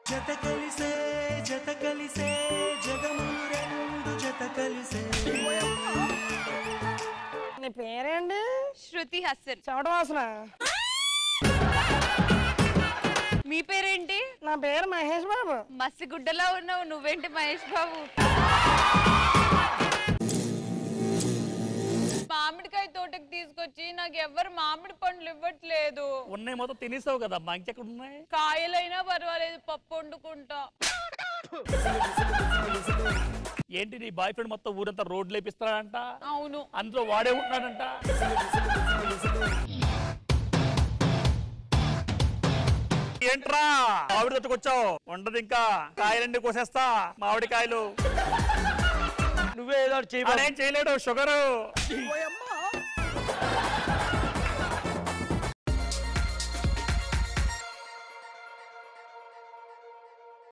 జత కలిసే జత కలిసే జగములు రెండు జత కలిసే నీ పేరేంటి శృతి హసన్ చెమట వాసన మీ పేరేంటి నా పేరు మహేష్ బాబు మసిగుడ్డలా ఉన్నావు నువ్వేంటి మహేష్ బాబు మామిడికాయ తోటకి తీసుకొచ్చి నాకు ఎవ్వరు మామిడి పండ్లు ఇవ్వట్లేదు ఉన్నాయి మొత్తం తినేసావు కదా మా ఇంకెక్కడ ఉన్నాయి కాయలైనా పర్వాలేదు పప్పు వండుకుంటా ఏంటి నీ బాయ్ ఫ్రెండ్ మొత్తం ఊరంతా రోడ్లు లేపిస్తాడంట అవును అందులో వాడే ఉంటున్నాడంట ఏంట్రా మామిడి తోటకు వచ్చావు ఉండదు ఇంకా కాయలన్నీ కోసేస్తా మామిడి కాయలు నువ్వే ఏదో ఒకటి చెయ్యి బాబు. అదేం చేయలేడు షుగరు